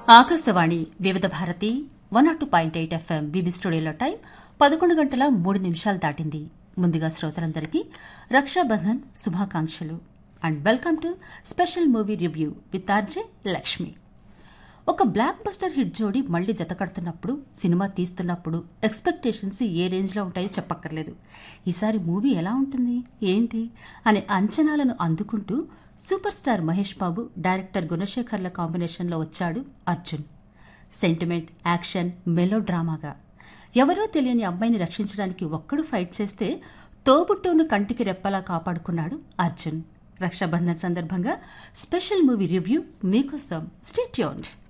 Akashvani Vividh Bharati one not two point eight FM బీబీ స్టూడియోలో time పదకొండు గంటల మూడు నిమిషాలు దాటింది ముందుగా శ్రోతలందరికీ రక్షాబంధన్ శుభాకాంక్షలు and welcome to special movie review with RJ Lakshmi ఒక బ్లాక్ బస్టర్ హిట్ జోడి మళ్లీ జతకడుతున్నప్పుడు సినిమా తీస్తున్నప్పుడు ఎక్స్పెక్టేషన్స్ ఏ రేంజ్లో ఉంటాయో చెప్పక్కర్లేదు ఈసారి మూవీ ఎలా ఉంటుంది ఏంటి అనే అంచనాలను అందుకుంటూ superstar Mahesh Babu director గుణశేఖర్ల కాంబినేషన్లో వచ్చాడు అర్జున్ సెంటిమెంట్ యాక్షన్ మెలో డ్రామాగా ఎవరో తెలియని అమ్మాయిని రక్షించడానికి ఒక్కడు ఫైట్ చేస్తే తోబుట్టును కంటికి రెప్పలా కాపాడుకున్నాడు అర్జున్ రక్షాబంధన్ సందర్భంగా స్పెషల్ మూవీ రివ్యూ మీకోసం స్టేట్యూన్డ్